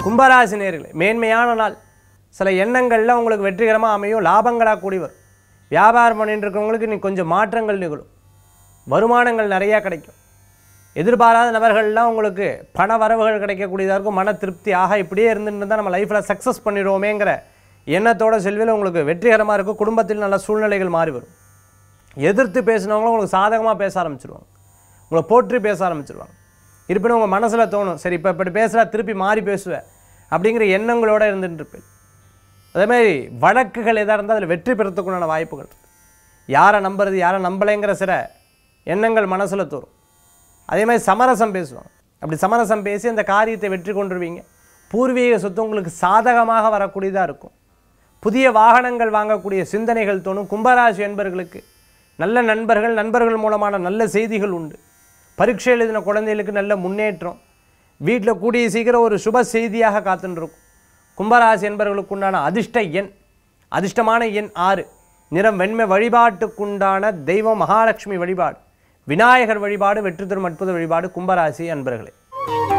கும்பராசி நேர்களே மேன்மையான நாள் சில எண்ணங்கள்ல உங்களுக்கு வெற்றிகரமாக அமையும் லாபங்களாக கூடி வரும் வியாபாரம் பண்ணிட்டு இருக்கிறவங்களுக்கு இன்னைக்கு கொஞ்சம் மாற்றங்கள் நிகழும் வருமானங்கள் நிறையா கிடைக்கும் எதிர்பாராத நபர்கள்லாம் உங்களுக்கு பண வரவுகள் கிடைக்கக்கூடியதாக இருக்கும் மன திருப்தி ஆக இப்படியே இருந்துட்டு இருந்தால் நம்ம லைஃப்பில் சக்ஸஸ் பண்ணிடுவோமேங்கிற எண்ணத்தோட செல்வியில் உங்களுக்கு வெற்றிகரமாக இருக்கும் குடும்பத்தில் நல்ல சூழ்நிலைகள் மாறி வரும் எதிர்த்து பேசினவங்களும் உங்களுக்கு சாதகமாக பேச ஆரம்பிச்சிருவாங்க உங்களை போற்றி பேச ஆரம்பிச்சிருவாங்க இருப்பினும் உங்கள் மனசில் தோணும் சரி இப்போ இப்படி பேசுகிறா திருப்பி மாறி பேசுவேன் அப்படிங்கிற எண்ணங்களோட இருந்துட்டு இருப்பேன் அதேமாதிரி வழக்குகள் எதாக இருந்தால் அதில் வெற்றி பெறத்துக்குண்டான வாய்ப்புகள் இருக்கு யாரை நம்புறது யாரை நம்பலைங்கிற சில எண்ணங்கள் மனசில் தோறும் அதே மாதிரி சமரசம் பேசுவாங்க அப்படி சமரசம் பேசி அந்த காரியத்தை வெற்றி கொண்டுருவீங்க பூர்வீக சொத்து உங்களுக்கு சாதகமாக வரக்கூடியதாக இருக்கும் புதிய வாகனங்கள் வாங்கக்கூடிய சிந்தனைகள் தோணும் கும்பராசி என்பர்களுக்கு நல்ல நண்பர்கள் நண்பர்கள் மூலமான நல்ல செய்திகள் உண்டு பரீட்சை எழுதின குழந்தைகளுக்கு நல்ல முன்னேற்றம் வீட்டில் கூடிய சீக்கிரம் ஒரு சுப செய்தியாக காத்துன்னு இருக்கும் கும்பராசி என்பவர்களுக்கு உண்டான அதிர்ஷ்ட எண் அதிர்ஷ்டமான எண் ஆறு நிறம் வெண்மை வழிபாட்டுக்குண்டான தெய்வம் மகாலட்சுமி வழிபாடு விநாயகர் வழிபாடு வெற்றி தரும் அற்புத வழிபாடு கும்பராசி அன்பர்களே